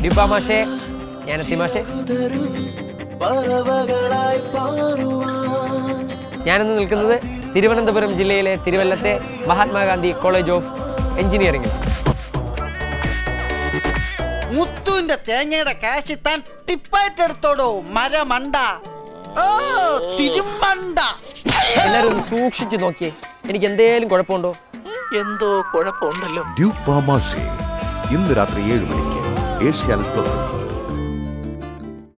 ഡിപ്പാമാഷേ ഞാൻ എത്തിമാഷേ പറവകളായി പാറുവാൻ ഞാനിന്ന് നിൽക്കുന്നത് തിരുവനന്തപുരം ജില്ലയിലെ തിരുവല്ലത്തെ മഹാത്മാഗാന്ധി കോളേജ് ഓഫ് എഞ്ചിനീയറിംഗിൽ മുത്തുവിന്റെ തേങ്ങയുടെ കാശ് താൻ ടിപ്പായിട്ട് എടുത്തോടോ മരമണ്ട ഓ തിരുമണ്ട എല്ലാവരും ഒന്ന് സൂക്ഷിച്ച് നോക്കിയേ എനിക്ക് എന്തേലും കുഴപ്പമുണ്ടോ എന്തോ കുഴപ്പമുണ്ടല്ലോ ഡ്യൂക്ക് പാമാഷെ ഇന്ന് രാത്രി ഏഴ് മണിക്ക് ഏഷ്യാനെറ്റ് പ്ലസിൽ